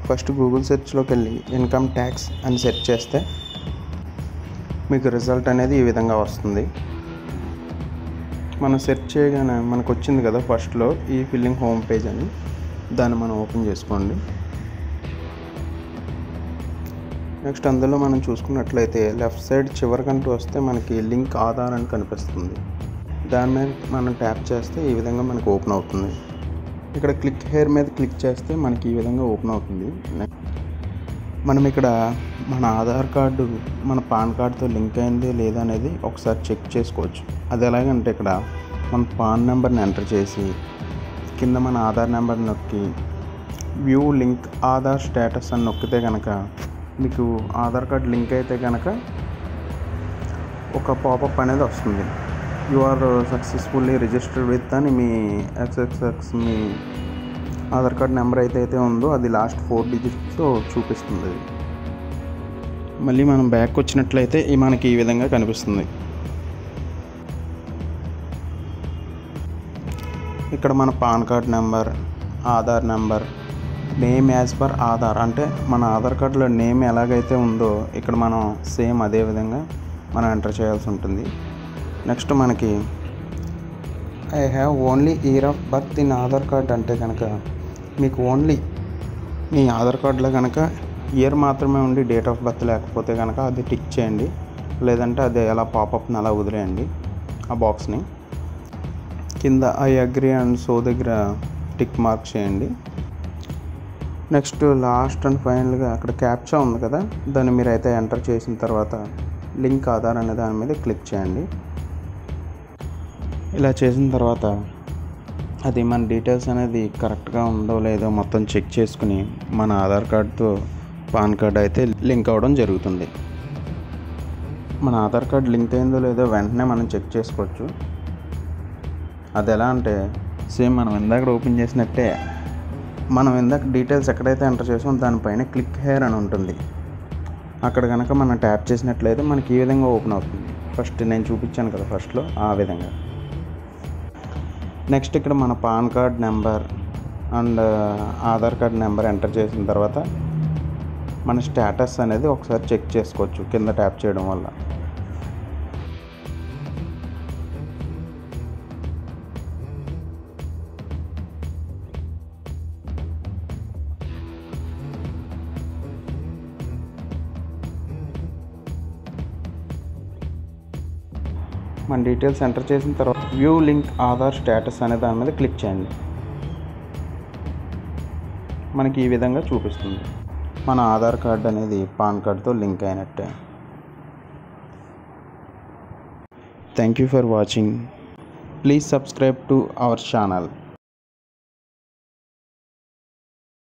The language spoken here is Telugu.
ఫస్ట్ గూగుల్ సెర్చ్లోకి వెళ్ళి ఇన్కమ్ ట్యాక్స్ అని సెర్చ్ చేస్తే మీకు రిజల్ట్ అనేది ఈ విధంగా వస్తుంది మనం సెర్చ్ చేయగానే మనకు వచ్చింది కదా ఫస్ట్లో ఈ ఫిల్లింగ్ హోమ్ పేజ్ అని దాన్ని మనం ఓపెన్ చేసుకోండి నెక్స్ట్ అందులో మనం చూసుకున్నట్లయితే లెఫ్ట్ సైడ్ చివరికంటూ వస్తే మనకి లింక్ ఆధార్ అని కనిపిస్తుంది దాని మీద మనం ట్యాప్ చేస్తే ఈ విధంగా మనకు ఓపెన్ అవుతుంది ఇక్కడ క్లిక్ హెయిర్ మీద క్లిక్ చేస్తే మనకి ఈ విధంగా ఓపెన్ అవుతుంది మనం ఇక్కడ మన ఆధార్ కార్డు మన పాన్ కార్డుతో లింక్ అయింది లేదా అనేది ఒకసారి చెక్ చేసుకోవచ్చు అది ఎలాగంటే ఇక్కడ మన పాన్ నెంబర్ని ఎంటర్ చేసి కింద మన ఆధార్ నెంబర్ నొక్కి వ్యూ లింక్ ఆధార్ స్టేటస్ అని నొక్కితే కనుక మీకు ఆధార్ కార్డ్ లింక్ అయితే కనుక ఒక పాపప్ అనేది వస్తుంది you are successfully registered with అని మీ ఎక్స్ఎక్స్ఎక్స్ మీ ఆధార్ కార్డ్ నెంబర్ అయితే అయితే ఉందో అది లాస్ట్ ఫోర్ డిజిట్స్ చూపిస్తుంది అది మళ్ళీ మనం బ్యాక్ వచ్చినట్లయితే ఈ మనకి ఈ విధంగా కనిపిస్తుంది ఇక్కడ మన PAN card number Aadhaar number name as per Aadhaar అంటే మన ఆధార్ కార్డులో నేమ్ ఎలాగైతే ఉందో ఇక్కడ మనం సేమ్ అదే విధంగా మనం ఎంటర్ చేయాల్సి ఉంటుంది నెక్స్ట్ మనకి I have only year of birth in Aadhaar card అంటే కనుక మీకు ఓన్లీ మీ ఆధార్ కార్డులో కనుక ఇయర్ మాత్రమే ఉండి డేట్ ఆఫ్ బర్త్ లేకపోతే కనుక అది టిక్ చేయండి లేదంటే అది అలా పాపప్ని అలా వదిలేయండి ఆ బాక్స్ని కింద ఐ అగ్రి అండ్ సో దగ్గర టిక్ మార్క్ చేయండి నెక్స్ట్ లాస్ట్ అండ్ ఫైనల్గా అక్కడ క్యాప్చా ఉంది కదా దాన్ని మీరు అయితే ఎంటర్ చేసిన తర్వాత లింక్ ఆధార్ అనే దాని మీద క్లిక్ చేయండి ఇలా చేసిన తర్వాత అది మన డీటెయిల్స్ అనేది కరెక్ట్గా ఉందో లేదో మొత్తం చెక్ చేసుకుని మన ఆధార్ కార్డ్తో పాన్ కార్డ్ అయితే లింక్ అవ్వడం జరుగుతుంది మన ఆధార్ కార్డ్ లింక్ అయిందో లేదో వెంటనే మనం చెక్ చేసుకోవచ్చు అది ఎలా అంటే సేమ్ మనం ఇందాక ఓపెన్ చేసినట్టే మనం ఇందాక డీటెయిల్స్ ఎక్కడైతే ఎంటర్ చేసామో దానిపైన క్లిక్ హెయిర్ అని ఉంటుంది అక్కడ కనుక మనం ట్యాప్ చేసినట్లయితే మనకి ఈ విధంగా ఓపెన్ అవుతుంది ఫస్ట్ నేను చూపించాను కదా ఫస్ట్లో ఆ విధంగా నెక్స్ట్ ఇక్కడ మన PAN card number and Aadhaar card number enter చేసిన తర్వాత మన స్టేటస్ అనేది ఒకసారి చెక్ చేసుకోవచ్చు కింద ట్యాప్ చేయడం వల్ల మన డీటెయిల్స్ ఎంటర్ చేసిన తర్వాత వ్యూ లింక్ ఆధార్ స్టేటస్ అనే దాని మీద క్లిక్ చేయండి మనకి ఈ విధంగా చూపిస్తుంది మన ఆధార్ కార్డ్ అనేది పాన్ కార్డ్తో లింక్ అయినట్టే thank you for watching please subscribe to our channel